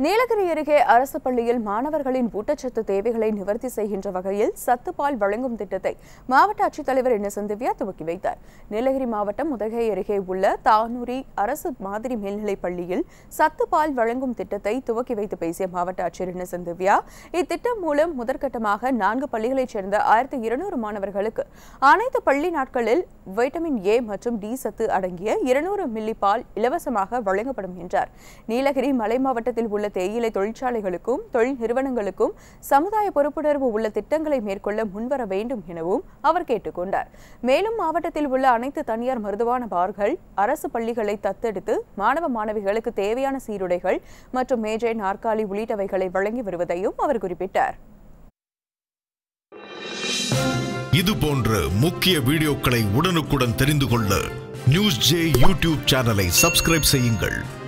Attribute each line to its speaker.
Speaker 1: நீலகிரி அருகே அரசு பள்ளியில் மாணவர்களின் ஊட்டச்சத்து தேவைகளை நிவர்த்தி செய்கின்ற வகையில் சத்துப்பால் வழங்கும் திட்டத்தை மாவட்ட ஆட்சித்தலைவர் இன்னசென்ட் திவ்யா துவக்கி வைத்தார் நீலகிரி மாவட்டம் உதகை அருகே உள்ள தானூரி அரசு மாதிரி மேல்நிலைப் பள்ளியில் சத்துப்பால் வழங்கும் திட்டத்தை துவக்கி வைத்து பேசிய மாவட்ட ஆட்சியர் இன்னசென்ட் திவ்யா இத்திட்டம் மூலம் முதற்கட்டமாக நான்கு பள்ளிகளைச் சேர்ந்த ஆயிரத்தி இருநூறு மாணவர்களுக்கு அனைத்து பள்ளி நாட்களில் வைட்டமின் ஏ மற்றும் டி சத்து அடங்கிய இருநூறு மில்லி பால் இலவசமாக வழங்கப்படும் என்றார் நீலகிரி மலை மாவட்டத்தில் உள்ள தேயிலை தொழிற்சாலைகளுக்கும் தொழில் நிறுவனங்களுக்கும் சமுதாய பொறுப்புணர்வு உள்ள திட்டங்களை மேற்கொள்ள முன்வர வேண்டும் எனவும் அவர் கேட்டுக்கொண்டார் மேலும் மாவட்டத்தில் உள்ள அனைத்து தனியார் மருத்துவமான பார்கள் அரசு பள்ளிகளை தத்தெடுத்து மாணவ மாணவிகளுக்கு தேவையான சீருடைகள் மற்றும் மேஜை நாற்காலி உள்ளிட்டவைகளை வழங்கி வருவதையும் அவர் குறிப்பிட்டார்
Speaker 2: இது போன்ற முக்கிய வீடியோக்களை உடனுக்குடன் தெரிந்து கொள்ள நியூஸ் ஜே யூடியூப் சேனலை சப்ஸ்கிரைப் செய்யுங்கள்